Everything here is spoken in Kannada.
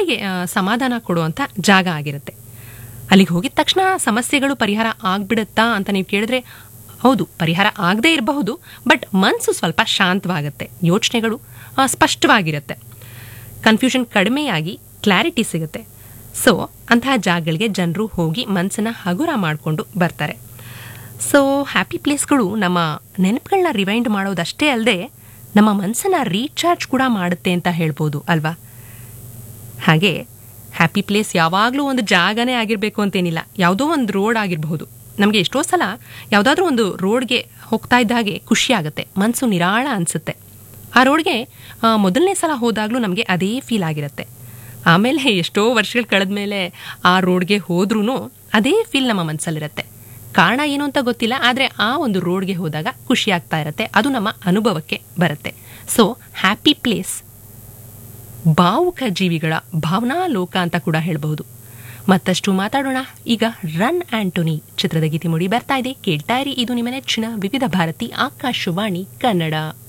ಮನಸ್ಸಿಗೆ ಆ, ಸಮಾಧಾನ ಕೊಡುವಂಥ ಜಾಗ ಆಗಿರುತ್ತೆ ಅಲ್ಲಿಗೆ ಹೋಗಿದ ತಕ್ಷಣ ಸಮಸ್ಯೆಗಳು ಪರಿಹಾರ ಆಗ್ಬಿಡುತ್ತಾ ಅಂತ ನೀವು ಕೇಳಿದ್ರೆ ಹೌದು ಪರಿಹಾರ ಆಗದೇ ಇರಬಹುದು ಬಟ್ ಮನಸ್ಸು ಸ್ವಲ್ಪ ಶಾಂತವಾಗುತ್ತೆ ಯೋಚನೆಗಳು ಆ, ಸ್ಪಷ್ಟವಾಗಿರುತ್ತೆ ಕನ್ಫ್ಯೂಷನ್ ಕಡಿಮೆಯಾಗಿ ಕ್ಲಾರಿಟಿ ಸಿಗುತ್ತೆ ಸೊ ಅಂತಹ ಜಾಗಗಳಿಗೆ ಜನರು ಹೋಗಿ ಮನಸ್ಸನ್ನ ಹಗುರ ಮಾಡಿಕೊಂಡು ಬರ್ತಾರೆ ಸೊ ಹ್ಯಾಪಿ ಪ್ಲೇಸ್ಗಳು ನಮ್ಮ ನೆನಪುಗಳನ್ನ ರಿವೈಂಡ್ ಮಾಡೋದಷ್ಟೇ ಅಲ್ಲದೆ ನಮ್ಮ ಮನಸ್ಸನ್ನ ರೀಚಾರ್ಜ್ ಕೂಡ ಮಾಡುತ್ತೆ ಅಂತ ಹೇಳ್ಬೋದು ಅಲ್ವಾ ಹಾಗೆ ಹ್ಯಾಪಿ ಪ್ಲೇಸ್ ಯಾವಾಗಲೂ ಒಂದು ಜಾಗನೇ ಆಗಿರಬೇಕು ಅಂತೇನಿಲ್ಲ ಯಾವುದೋ ಒಂದು ರೋಡ್ ಆಗಿರಬಹುದು ನಮಗೆ ಎಷ್ಟೋ ಸಲ ಯಾವುದಾದ್ರೂ ಒಂದು ರೋಡ್ಗೆ ಹೋಗ್ತಾ ಇದ್ದ ಹಾಗೆ ಖುಷಿ ಆಗುತ್ತೆ ಮನಸ್ಸು ನಿರಾಳ ಅನಿಸುತ್ತೆ ಆ ರೋಡ್ಗೆ ಆ, ಮೊದಲನೇ ಸಲ ಹೋದಾಗಲೂ ನಮಗೆ ಅದೇ ಫೀಲ್ ಆಗಿರುತ್ತೆ ಆಮೇಲೆ ಎಷ್ಟೋ ವರ್ಷಗಳು ಕಳೆದ್ಮೇಲೆ ಆ ರೋಡ್ಗೆ ಹೋದ್ರೂ ಅದೇ ಫೀಲ್ ನಮ್ಮ ಮನಸ್ಸಲ್ಲಿರುತ್ತೆ ಕಾರಣ ಏನು ಅಂತ ಗೊತ್ತಿಲ್ಲ ಆದರೆ ಆ ಒಂದು ರೋಡ್ಗೆ ಹೋದಾಗ ಖುಷಿ ಆಗ್ತಾ ಇರುತ್ತೆ ಅದು ನಮ್ಮ ಅನುಭವಕ್ಕೆ ಬರುತ್ತೆ ಸೊ ಹ್ಯಾಪಿ ಪ್ಲೇಸ್ ಭಾವುಕ ಜೀವಿಗಳ ಭಾವನಾ ಲೋಕ ಅಂತ ಕೂಡ ಹೇಳಬಹುದು ಮತ್ತಷ್ಟು ಮಾತಾಡೋಣ ಈಗ ರನ್ ಆಂಟೋನಿ ಚಿತ್ರದ ಗೀತೆ ಮೂಡಿ ಬರ್ತಾ ಇದೆ ಕೇಳ್ತಾ ಇರಿ ಇದು ನಿಮ್ಮ ನೆಚ್ಚಿನ ವಿವಿಧ ಭಾರತಿ ಆಕಾಶವಾಣಿ ಕನ್ನಡ